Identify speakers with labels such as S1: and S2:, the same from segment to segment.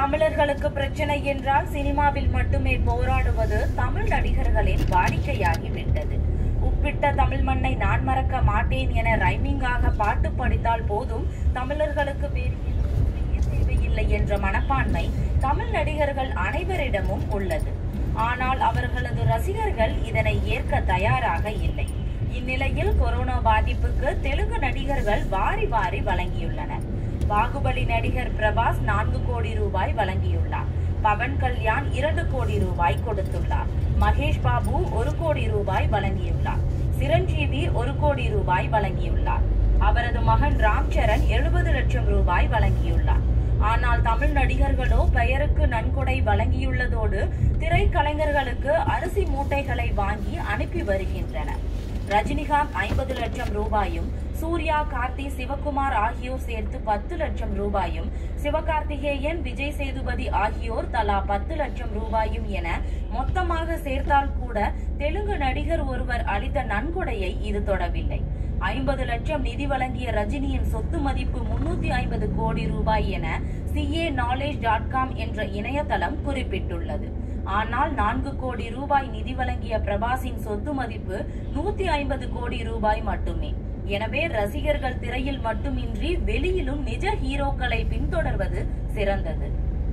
S1: தமிழர்களுக்கு பிரச்சனை என்றால் சினிமாவில் மட்டுமே போராடுவது தமிழ் நடிகர்களின் வாடிக்கையாகிவிட்டது உப்பிட்ட தமிழ் மண்ணை நான் மறக்க மாட்டேன் என ரைமிங்காக பாட்டு படித்தால் போதும் தமிழர்களுக்கு வேறு எதுவும் செய்ய தேவையில்லை என்ற மனப்பான்மை தமிழ் நடிகர்கள் அனைவரிடமும் உள்ளது ஆனால் அவர்களது ரசிகர்கள் இதனை ஏற்க தயாராக இல்லை இந்நிலையில் கொரோனா பாதிப்புக்கு தெலுங்கு நடிகர்கள் வாரி வாரி வழங்கியுள்ளனர் பாகுபலி நடிகர் பிரபாஸ் நான்கு கோடி ரூபாய் வழங்கியுள்ளார் பவன் கல்யாண் இரண்டு கோடி ரூபாய் கொடுத்துள்ளார் மகேஷ் பாபு ஒரு கோடி ரூபாய் வழங்கியுள்ளார் சிரஞ்சீவி ஒரு கோடி ரூபாய் வழங்கியுள்ளார் அவரது மகன் ராம் சரண் எழுபது லட்சம் ரூபாய் வழங்கியுள்ளார் ஆனால் தமிழ் நடிகர்களோ பெயருக்கு நன்கொடை வழங்கியுள்ளதோடு திரைக்கலைஞர்களுக்கு அரிசி மூட்டைகளை வாங்கி அனுப்பி வருகின்றனர் ரஜினிகாந்த் ஐம்பது லட்சம் ரூபாயும் சூர்யா கார்த்தி சிவகுமார் ஆகியோர் சேர்த்து பத்து லட்சம் ரூபாயும் சிவகார்த்திகேயன் விஜய் சேதுபதி ஆகியோர் தலா பத்து லட்சம் ரூபாயும் என மொத்தமாக சேர்த்தால் கூட தெலுங்கு நடிகர் ஒருவர் அளித்த நன்கொடையை இது தொடவில்லை ஐம்பது லட்சம் நிதி வழங்கிய ரஜினியின் சொத்து மதிப்பு முன்னூத்தி ஐம்பது கோடி ரூபாய் என சிஏ நாலேஜ் டாட் காம் என்ற இணையதளம் குறிப்பிட்டுள்ளது ஆனால் நான்கு கோடி ரூபாய் நிதி வழங்கிய பிரபாஸின் சொத்து மதிப்பு நூத்தி ஐம்பது கோடி ரூபாய் மட்டுமே எனவே ரசிகர்கள் திரையில் மட்டுமின்றி வெளியிலும் நிஜ ஹீரோக்களை பின்தொடர்வது சிறந்தது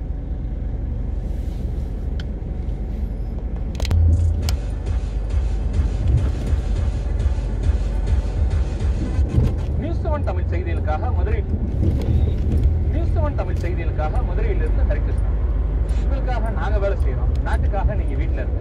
S2: நியூஸ் செவன் தமிழ் செய்திகளுக்காக மதுரை நியூஸ் செவன் தமிழ் செய்திகளுக்காக மதுரையிலிருந்து ஹரிகிருஷ்ணன் உங்களுக்காக நாங்க வேலை செய்யறோம் நாட்டுக்காக நீங்க வீட்டுல இருங்க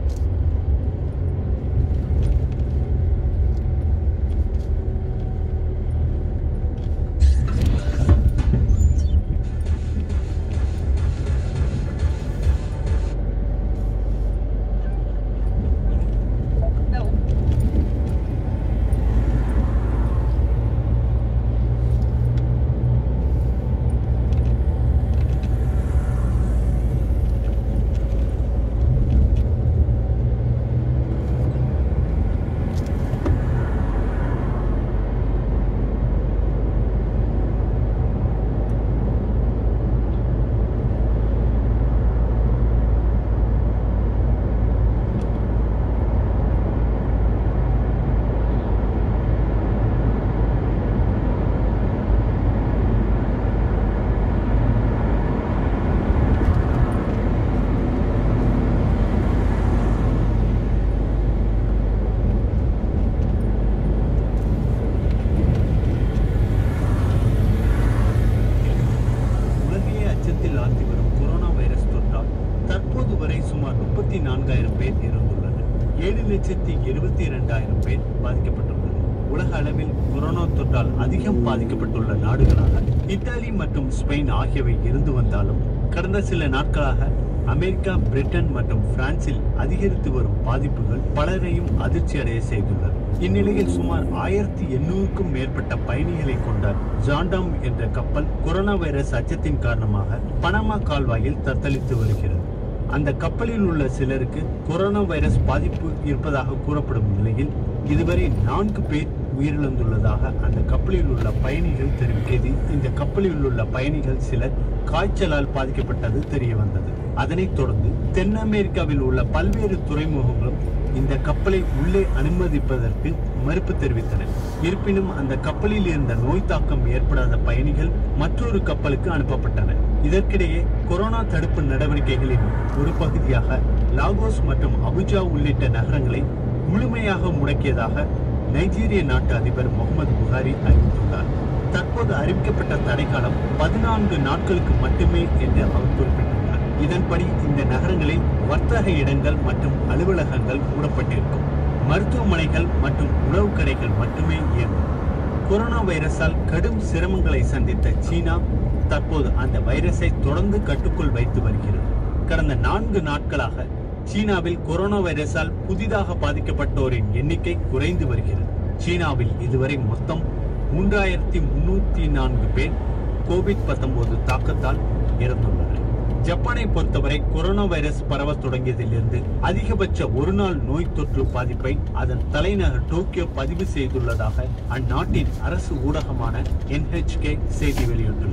S3: உலகையே அச்சத்தில் ஆழ்த்தி வரும் கொரோனா வைரஸ் தொற்றால் தற்போது வரை சுமார் முப்பத்தி நான்காயிரம் பேர் இறந்துள்ளனர் ஏழு லட்சத்தி இருபத்தி இரண்டாயிரம் பேர் பாதிக்கப்பட்டுள்ளனர் உலக அளவில் கொரோனா தொற்றால் அதிகம் பாதிக்கப்பட்டுள்ள நாடுகளாக இத்தாலி மற்றும் ஸ்பெயின் ஆகியவை இருந்து வந்தாலும் கடந்த சில நாட்களாக அமெரிக்கா பிரிட்டன் மற்றும் பிரான்சில் அதிகரித்து வரும் பாதிப்புகள் பலரையும் அதிர்ச்சி அடைய செய்துள்ளது இந்நிலையில் சுமார் ஆயிரத்தி எண்ணூறுக்கும் மேற்பட்ட பயணிகளை கொண்ட ஜாண்டாம் என்ற கப்பல் கொரோனா வைரஸ் அச்சத்தின் காரணமாக பனாமா கால்வாயில் தத்தளித்து வருகிறது அந்த கப்பலில் உள்ள சிலருக்கு கொரோனா வைரஸ் பாதிப்பு இருப்பதாக கூறப்படும் நிலையில் இதுவரை நான்கு பேர் உயிரிழந்துள்ளதாக அந்த கப்பலில் உள்ள பயணிகள் தெரிவிக்கிறது இந்த கப்பலில் உள்ள பயணிகள் சிலர் காய்ச்சலால் பாதிக்கப்பட்டது தெரிய வந்தது அதனைத் தொடர்ந்து தென் அமெரிக்காவில் உள்ள பல்வேறு துறைமுகங்களும் இந்த கப்பலை உள்ளே அனுமதிப்பதற்கு மறுப்பு தெரிவித்தன இருப்பினும் அந்த கப்பலில் இருந்த நோய் தாக்கம் ஏற்படாத பயணிகள் மற்றொரு கப்பலுக்கு அனுப்பப்பட்டனர் இதற்கிடையே கொரோனா தடுப்பு நடவடிக்கைகளின் ஒரு பகுதியாக லாகோஸ் மற்றும் அபுஜா உள்ளிட்ட நகரங்களை முழுமையாக முடக்கியதாக நைஜீரிய நாட்டு அதிபர் முகமது புகாரி அறிவித்துள்ளார் தற்போது அறிவிக்கப்பட்ட தடைக்காலம் பதினான்கு நாட்களுக்கு மட்டுமே என்று அவர் குறிப்பிட்டுள்ளார் இதன்படி இந்த நகரங்களில் வர்த்தக இடங்கள் மற்றும் அலுவலகங்கள் மூடப்பட்டிருக்கும் மருத்துவமனைகள் மற்றும் உணவு கடைகள் மட்டுமே இயங்கும் கொரோனா வைரஸால் கடும் சிரமங்களை சந்தித்த சீனா தற்போது அந்த வைரஸை தொடர்ந்து கட்டுக்குள் வைத்து வருகிறது கடந்த நான்கு நாட்களாக சீனாவில் கொரோனா வைரஸால் புதிதாக பாதிக்கப்பட்டோரின் எண்ணிக்கை குறைந்து வருகிறது சீனாவில் இதுவரை மொத்தம் மூன்றாயிரத்தி முன்னூத்தி நான்கு பேர் கோவிட் 19 தாக்கத்தால் இறந்துள்ளனர் ஜப்பானை பொறுத்தவரை கொரோனா வைரஸ் பரவ தொடங்கியதிலிருந்து அதிகபட்ச ஒரு நாள் நோய் தொற்று பாதிப்பை அதன் தலைநகர் டோக்கியோ பதிவு செய்துள்ளதாக அந்நாட்டின் அரசு ஊடகமான NHK செய்தி வெளியிட்டுள்ளது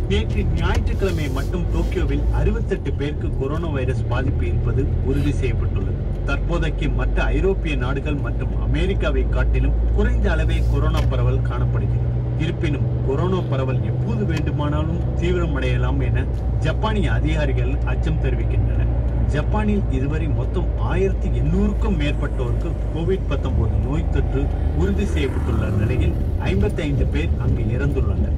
S3: நேற்று ஞாயிற்றுக்கிழமை மட்டும் டோக்கியோவில் அறுபத்தெட்டு பேருக்கு கொரோனா வைரஸ் பாதிப்பு இருப்பது உறுதி செய்யப்பட்டுள்ளது தற்போதைக்கு மற்ற ஐரோப்பிய நாடுகள் மற்றும் அமெரிக்காவை காட்டிலும் குறைந்த அளவே கொரோனா பரவல் காணப்படுகிறது இருப்பினும் கொரோனா பரவல் எப்போது வேண்டுமானாலும் தீவிரமடையலாம் என ஜப்பானிய அதிகாரிகள் அச்சம் தெரிவிக்கின்றனர் ஜப்பானில் இதுவரை மொத்தம் ஆயிரத்தி எண்ணூறுக்கும் மேற்பட்டோருக்கு கோவிட் 19 நோய் தொற்று உறுதி செய்யப்பட்டுள்ள நிலையில் ஐம்பத்தி ஐந்து பேர் அங்கு இறந்துள்ளனர்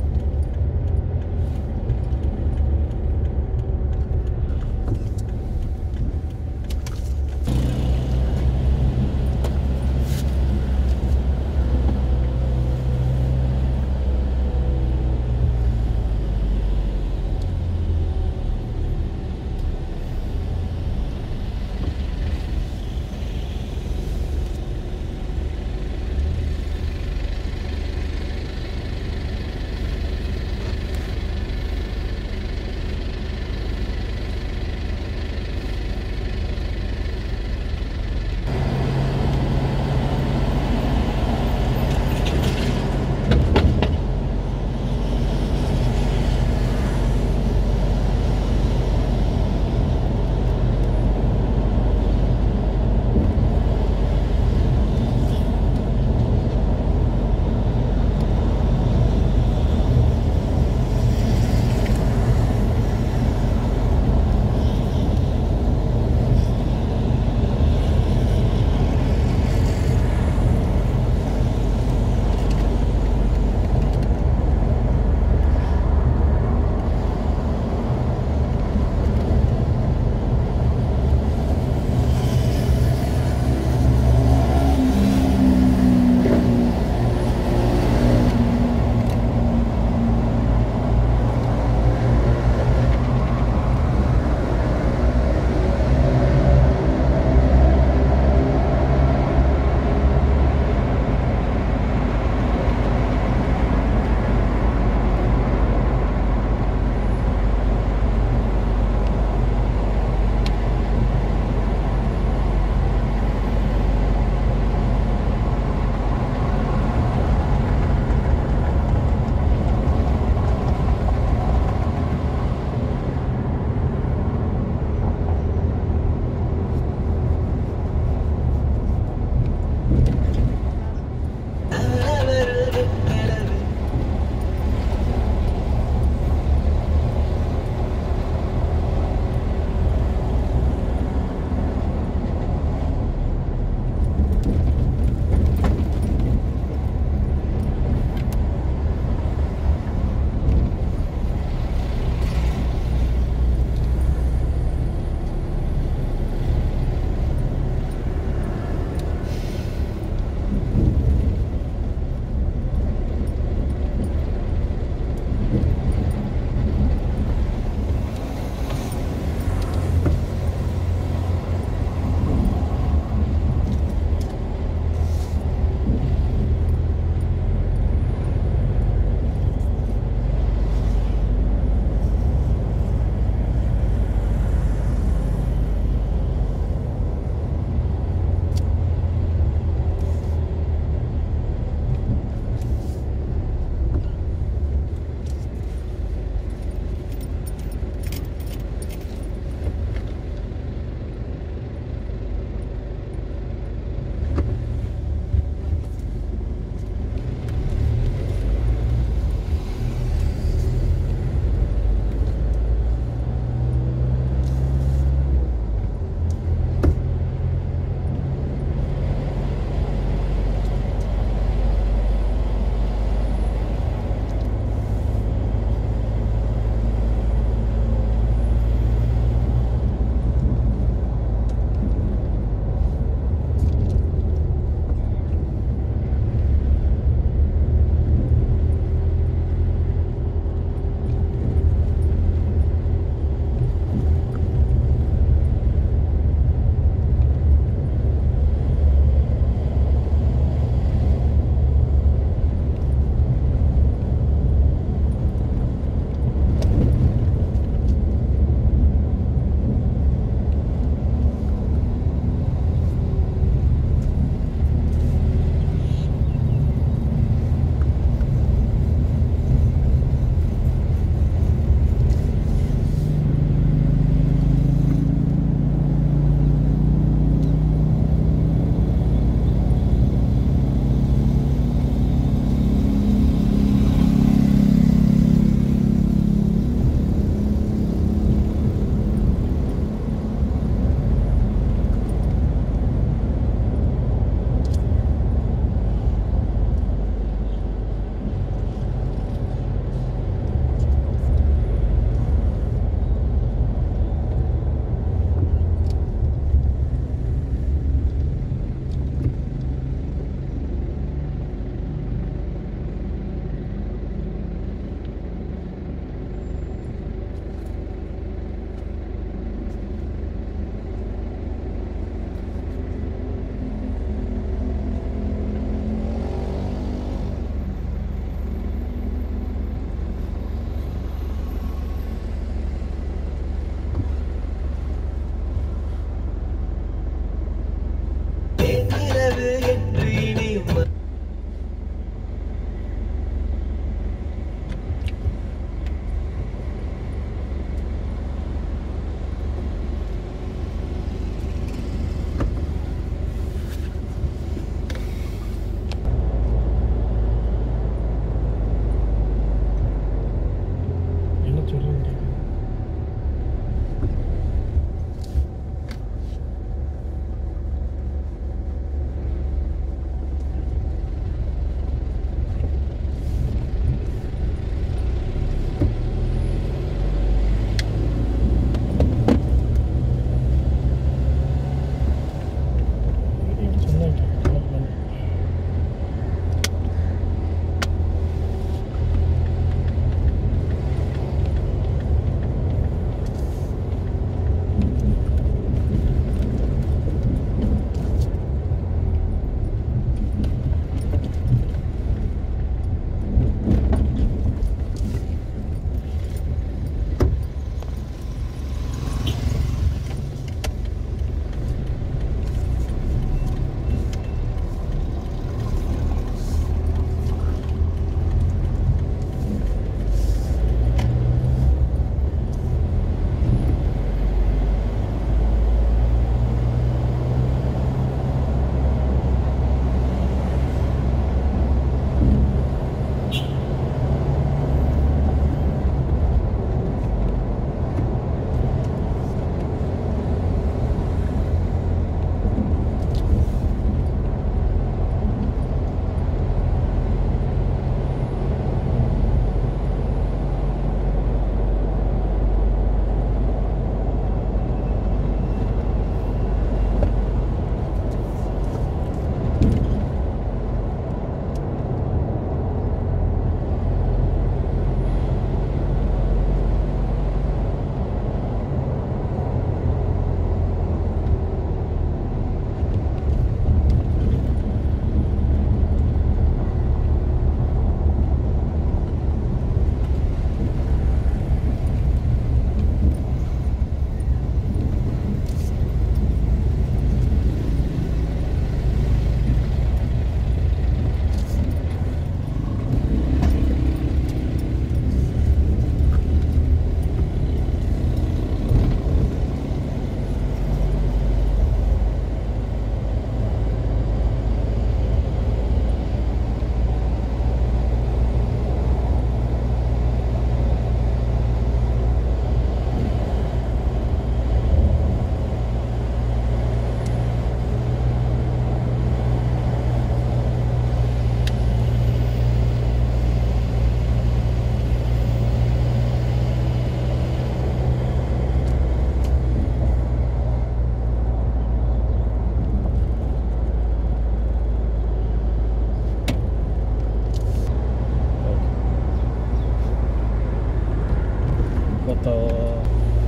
S4: Betul.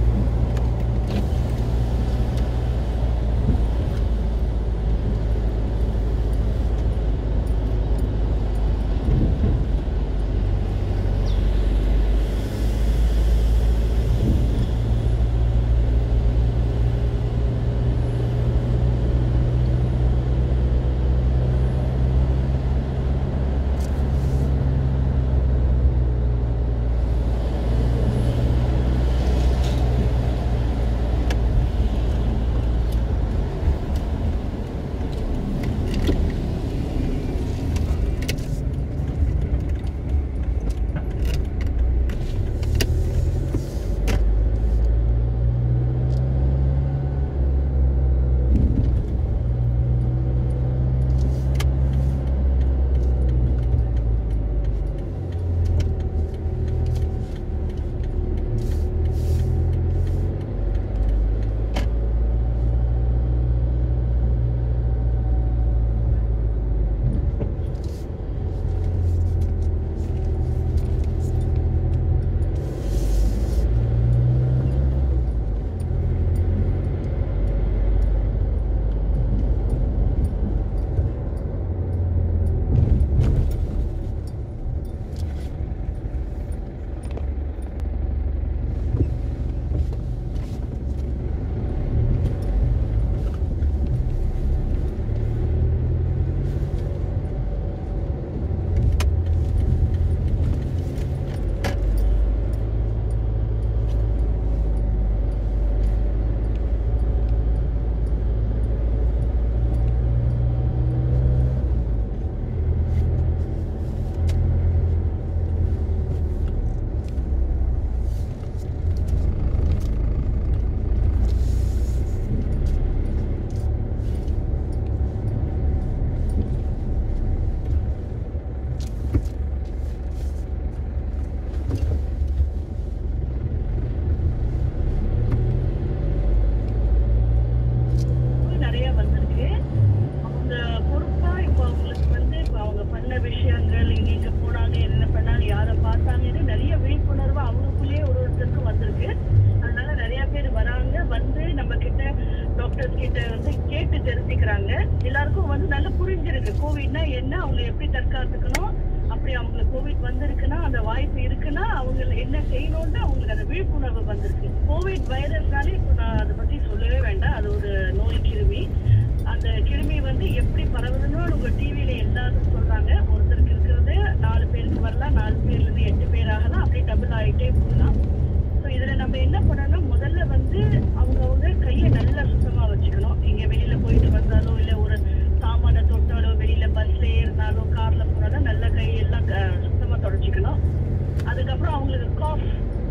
S5: நிறைய வந்திருக்கு அவங்க பொறுப்பா இப்போ அவங்களுக்கு வந்து இப்போ அவங்க பண்ண விஷயங்கள் எங்க எங்க போனாங்க என்ன பண்ணாங்க யாரை பார்த்தாங்கன்னு நிறைய விழிப்புணர்வு அவங்களுக்குள்ளேயே ஒரு ஒருத்தருக்கும் வந்திருக்கு அதனால நிறைய பேர் வராங்க வந்து நம்ம கிட்ட டாக்டர்ஸ் கிட்ட வந்து கேட்டு தெரிஞ்சுக்கிறாங்க எல்லாருக்கும் வந்து நல்லா புரிஞ்சிருக்கு கோவிட்னா என்ன அவங்க எப்படி தற்காத்துக்கணும் அப்படி அவங்களுக்கு கோவிட் வந்திருக்குன்னா அந்த வாய்ப்பு இருக்குன்னா அவங்க என்ன செய்யணும்னு அவங்களுக்கு அந்த விழிப்புணர்வு வந்திருக்கு கோவிட் வைரஸ்னாலே இப்போ நான் அதை பத்தி சொல்லவே வேண்டாம் அது ஒரு நோய் கிருமி அந்த கிருமி வந்து எப்படி பரவுதுன்னு உங்க டிவியில எல்லாரும் சொல்றாங்க ஒருத்தருக்கு இருக்கிறது நாலு பேருக்கு வரலாம் நாலு பேர்ல இருந்து எட்டு பேர் ஆகலாம் அப்படியே டபுள் ஆயிட்டே போகலாம் ஸோ இதுல நம்ம என்ன பண்ணணும் முதல்ல வந்து அவங்கவுங்க கையை நல்லா சுத்தமா வச்சுக்கணும் எங்க வெளியில போயிட்டு வந்தாலோ இல்ல ஒரு சாமான தொட்டாலோ வெளியில பஸ்ல ஏறினாலோ கார்ல போனாலும் நல்ல கையெல்லாம் க- சுத்தமா தொடச்சிக்கணும் அதுக்கப்புறம் அவங்களுக்கு காஃப்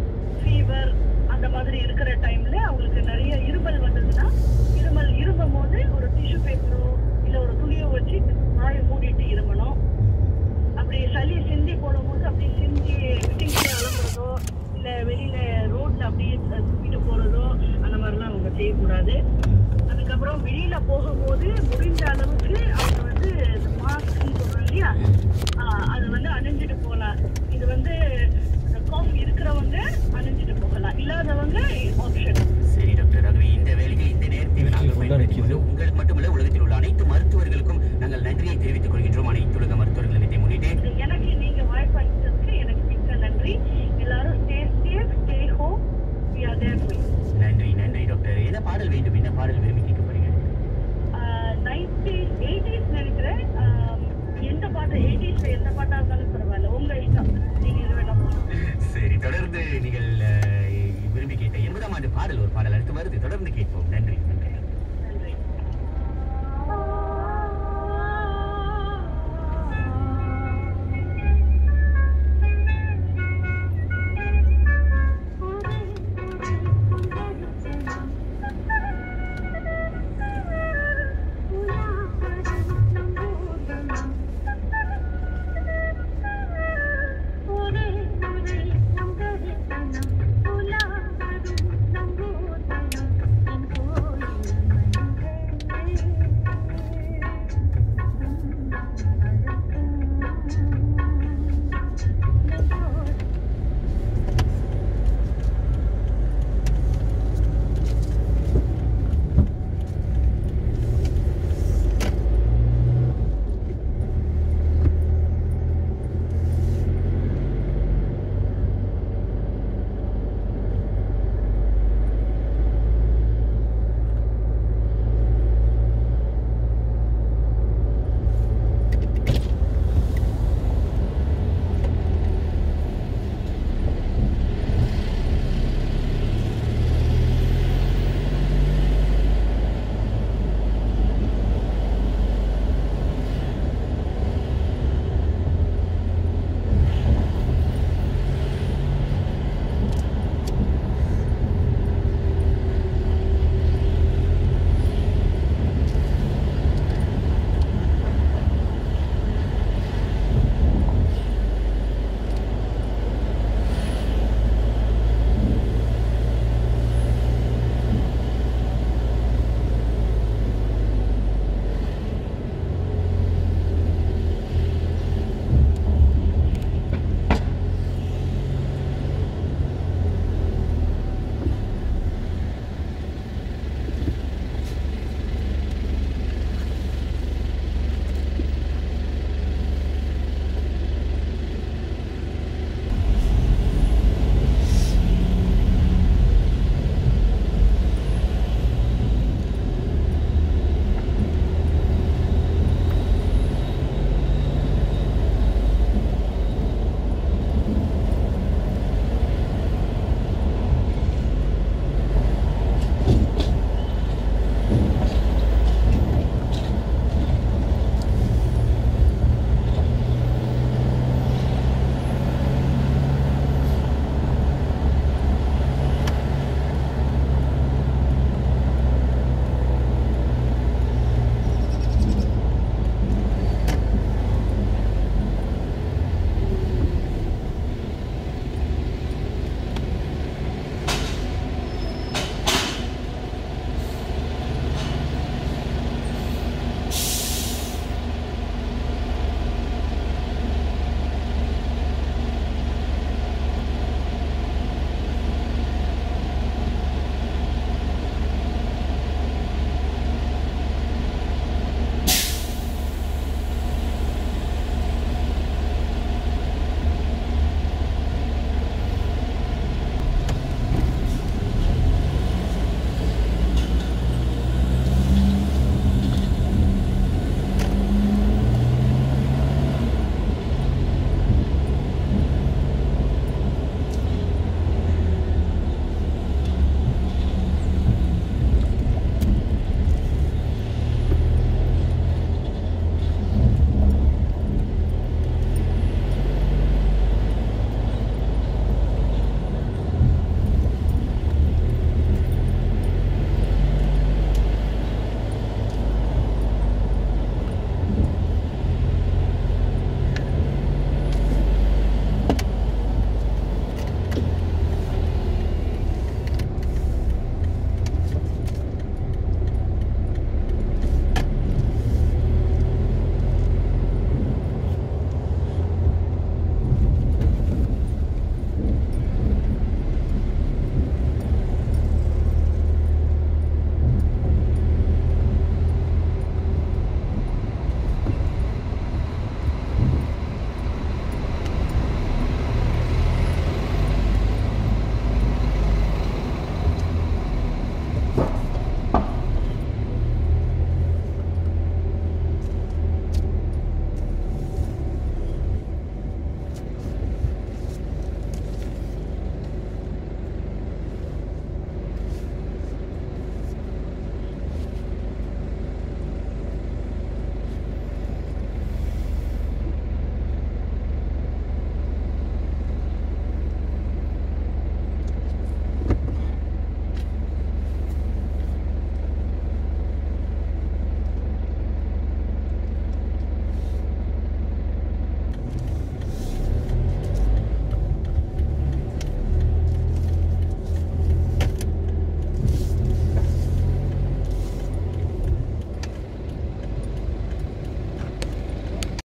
S5: ஃபீவர் அந்த மாதிரி இருக்கிற டைம்ல அவங்களுக்கு நிறைய இருமல் வந்ததுன்னா இருமல் இருமும் போது ஒரு டிஷ்யூ பேப்பரோ இல்ல ஒரு துணியோ வச்சு வாயை மூடிட்டு இருமணும் அப்படி சளி சிந்தி போடும்போது அப்படி சிந்தி சிங்கில அலம்புறதோ இல்ல வெளியில ரோட்ல அப்படியே தூக்கிட்டு போறதோ அந்த மாதிரிலாம் அவங்க செய்யக்கூடாது அதுக்கப்புறம் வெளியில போகும்போது முடிஞ்ச அளவுக்கு அவங்க வந்து மாஸ்க்னு சொல்றோம் இல்லையா ஆஹ் அது வந்து அணிஞ்சிட்டு போகலாம் இது வந்து காஃப் இருக்கிறவங்க அணிஞ்சிட்டு போகலாம் இல்லாதவங்க ஆப்ஷன்
S6: சரி டாக்டர் ஆகவே இந்த வேலையில் இந்த நேரத்தை நாங்கள்
S4: உள்ள
S6: பயன்படுத்திக் கொண்டு
S4: நிக்குது.
S6: உங்களுக்கு மட்டுமல்ல உலகத்தில் உள்ள அனைத்து மருத்துவர்களுக்கும் நாங்கள் நன்றியை தெரிவித்துக் கொள்கின்றோம் அனைத்து உலக மருத்துவர்கள் தினத்தை முன்னிட்டு
S5: எனக்கு நீங்க வாய்ப்பு அளித்ததுக்கு எனக்கு மிக்க நன்றி எல்லாரும் stay safe stay home we are there for
S6: நன்றி நன்றி டாக்டர் என்ன பாடல் வேண்டும் என்ன பாடல் விரும்பி கேட்க போறீங்க
S5: நைன்டீஸ் எயிட்டிஸ் நினைக்கிறேன் ஆஹ் எந்த பாட்டு எயிட்டிஸ்ல எந்த பாட்டா இருந்தாலும் பரவாயில்ல உங்க இஷ்டம் நீங்க இது வேணா போடுங்க.
S6: சரி தொடர்ந்து நீங்கள் அஹ், விரும்பி கேட்ட எண்பதாம் ஆண்டு பாடல் ஒரு பாடல் அடுத்து வருது தொடர்ந்து கேட்போம் நன்றி